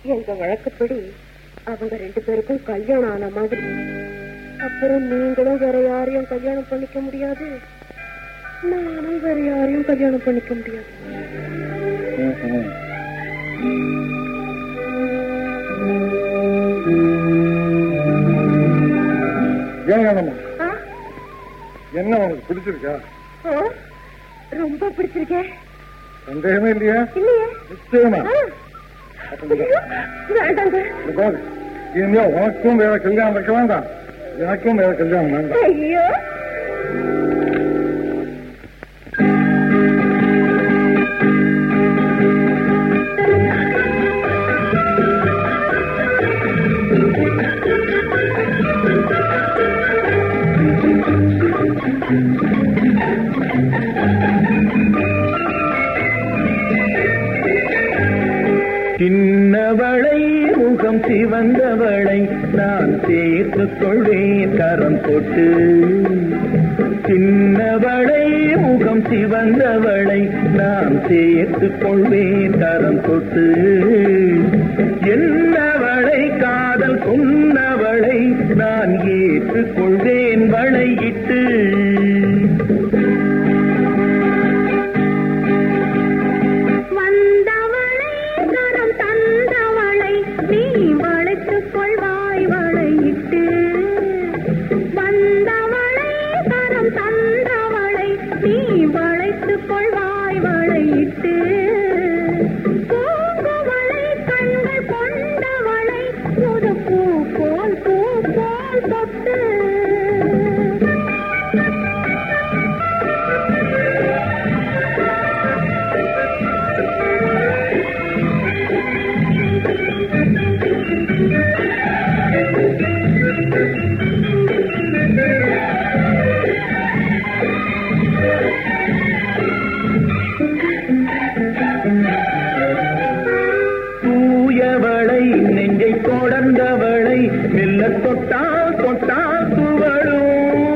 எங்க வழக்கப்படி அவங்க ரெண்டு பேருக்கும் கல்யாணம் ஆன மாதிரி அப்புறம் நீங்களும் வேற யாரையும் கல்யாணம் பண்ணிக்க முடியாது நானும் வேற யாரையும் கல்யாணம் பண்ணிக்க முடியாது ஏனம்மா ஆ? என்ன உனக்கு பிடிச்சிருக்கா ஓ, ரொம்ப பிடிச்சிருக்கேன் சந்தேகமே இல்லையா இல்லையே நிச்சயமா ஆ. அப்ப இந்த- வேண்டாங்க இந்த பாரு இனிமே உனக்கும் வேற கல்யாணம் வைக்க வேண்டாம் எனக்கும் வேற கல்யாணம் வேண்டாம் ஐயோ சின்னவளை முகம் சிவந்தவளை நான் சேர்த்துக் கொள்வேன் கரம் தொட்டு சின்னவளை முகம் சிவந்தவளை நான் சேர்த்துக் கொள்வேன் கரம் தொட்டு என்னவளை காதல் கொன்னவளை நான் ஏற்றுக் கொள்வேன் வளையிட்டு வந்தவளை கரம் தந்தவளை நீ வளைத்துக் கொள்வாய் வளையிட்டு வந்தவளை கரம் தந்தவளை நீ வளைத்துக் கொள்வாய் வளையிட்டு பூங்குவளை கண்கள் கொண்டவளை புது பூ போல் பூ போல் தொட்டு தூயவளை நெஞ்சை தொடர்ந்தவளை மெல்ல தொட்டால் தொட்டால் துவழும்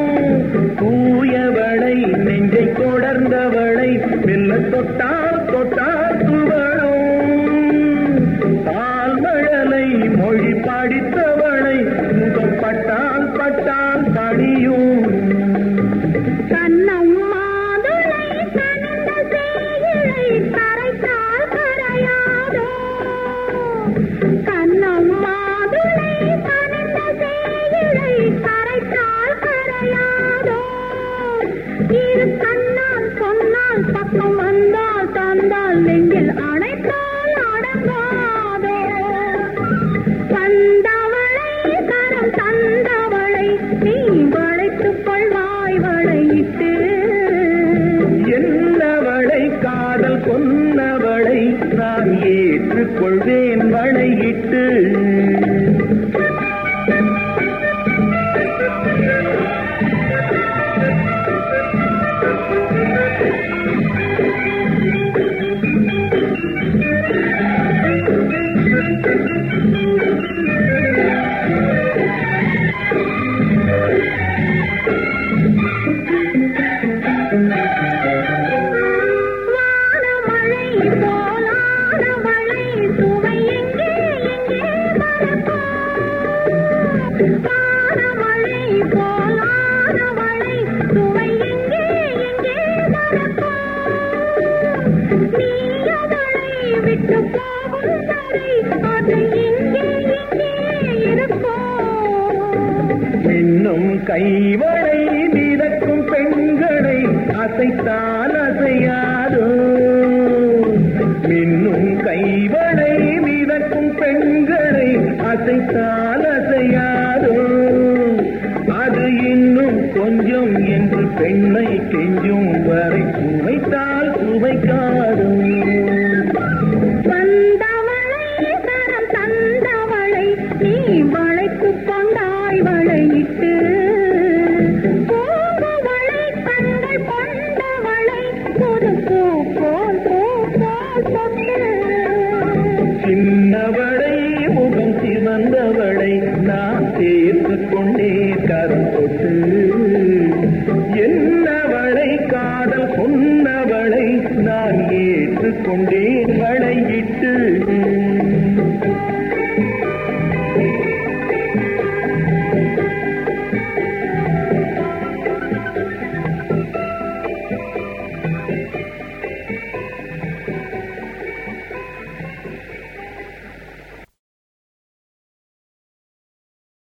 தூயவளை நெஞ்சை தொடர்ந்தவளை மெல்ல தொட்டால் தொட்டால் துவழும் தாழ்மழலை மொழி படித்தவளை முகம் பட்டால் பட்டால் படியும் கண்ணம் மாதுளை கனிந்த சேயிழை கரைத்தால் கரையாதோ கண்ணம் மாதுளை கனிந்த சேயிழை கரைத்தால் கரையாதோ இரு கண்ணால் சொன்னால் பக்கம் வந்தால் தந்தால் நெஞ்சில் அணைத்தால் அடங்காதோ தந்தவளை கரம் தந்தவளை நீ வளைத்துக் கொள்வாய் வளையிட்டு என்னவளை காதல் கொன்னவளை நான் ஏற்றுக்கொள்வேன் வளையிட்டு வானமழை போலான மழை சுவை எங்கே எங்கே மறக்கும் வானமழை போலான மழை சுவை எங்கே எங்கே மறக்கும் நீ அவளை விட்டு போகும் வரை அது எங்கே எங்கே இருக்கும் மின்னும் கைவளை மிதக்கும் பெண்களை அசைத்தால் அசையாதோ மின்னும் கைவளை மிதக்கும் பெண்களை அசைத்தால் அசையாதோ அது இன்னும் கொஞ்சம் என்று பெண்ணை கெஞ்சும் வரை சுவைத்தால் சுவைக்காதோ வந்தவளை கரம் தந்தவளை நீ வளைத்துக் கொண்டாய் வளையிட்டு பூங்குவளை கண்கள் கொண்டவளை புது பூ போல் பூ போல் தொட்டு சின்னவளை